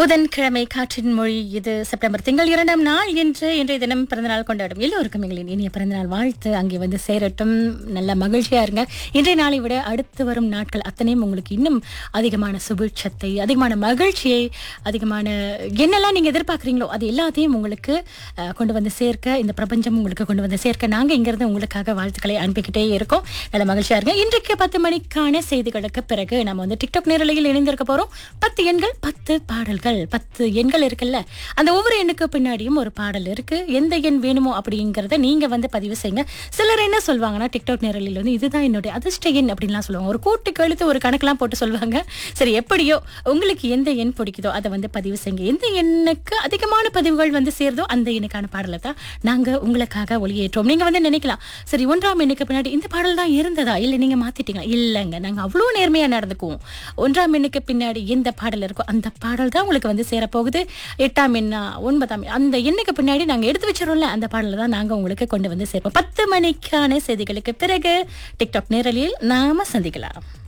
புதன்கிழமை காற்றின் மொழி இது செப்டம்பர் திங்கள் இரண்டாம் நாள் என்று இன்றைய தினம் பிறந்தநாள் கொண்டாடும் எல்லோருக்கும் எங்களின் இனிய பிறந்தநாள் வாழ்த்து அங்கே வந்து சேரட்டும் நல்ல மகிழ்ச்சியா இருங்க இன்றைய நாளை விட அடுத்து வரும் நாட்கள் அத்தனையும் உங்களுக்கு இன்னும் அதிகமான சுபிட்சத்தை அதிகமான மகிழ்ச்சியை அதிகமான என்னெல்லாம் நீங்க எதிர்பார்க்குறீங்களோ அது எல்லாத்தையும் உங்களுக்கு அஹ், கொண்டு வந்து சேர்க்க இந்த பிரபஞ்சம் உங்களுக்கு கொண்டு வந்து சேர்க்க நாங்க இங்கிருந்து உங்களுக்காக வாழ்த்துக்களை அனுப்பிக்கிட்டே இருக்கோம் நல்ல மகிழ்ச்சியா இருங்க இன்றைக்கு பத்து மணிக்கான செய்திகளுக்கு பிறகு நம்ம வந்து டிக்டாக் நேரலையில் இணைந்திருக்க போறோம் பத்து எண்கள் பத்து பாடல்கள் பத்து எண்கள் இருக்குல்ல அந்த ஒவ்வொரு எண்ணுக்கு பின்னாடியும் ஒரு பாடல் இருக்கு எந்த எண் வேணுமோ அப்படிங்கறத நீங்க வந்து பதிவு செய்யுங்க சிலர் என்ன சொல்லுவாங்கன்னா டிக்டாக் நேரலில் வந்து இதுதான் என்னுடைய அதிர்ஷ்ட எண் அப்படின்லாம் சொல்லுவாங்க ஒரு கூட்டுக்கு எழுத்து ஒரு கணக்கெல்லாம் போட்டு சொல்லுவாங்க சரி எப்படியோ உங்களுக்கு எந்த எண் பிடிக்குதோ அதை வந்து பதிவு செய்யுங்க எந்த எண்ணுக்கு அதிகமான பதிவுகள் வந்து சேருதோ அந்த எண்ணுக்கான பாடலை தான் நாங்க உங்களுக்காக ஒளியேற்றோம் நீங்க வந்து நினைக்கலாம் சரி ஒன்றாம் எண்ணுக்கு பின்னாடி இந்த பாடல் தான் இருந்ததா இல்ல நீங்க மாத்திட்டீங்களா இல்லைங்க நாங்க அவ்வளவு நேர்மையா நடந்துக்குவோம் ஒன்றாம் எண்ணுக்கு பின்னாடி எந்த பாடல் இருக்கோ அந்த பாடல் தான் உங்களுக்கு வந்து சேரப்போகுது எட்டாம் எண்ணா ஒன்பதாம் எண், அந்த எண்ணுக்கு பின்னாடி நாங்க எடுத்து வச்சிரோம்ல அந்த பாடலை தான் நாங்க உங்களுக்கு கொண்டு வந்து சேர்ப்போம் பத்து மணிக்கான செய்திகளுக்கு பிறகு டிக்டாக் நேரலில் நாம சந்திக்கலாம்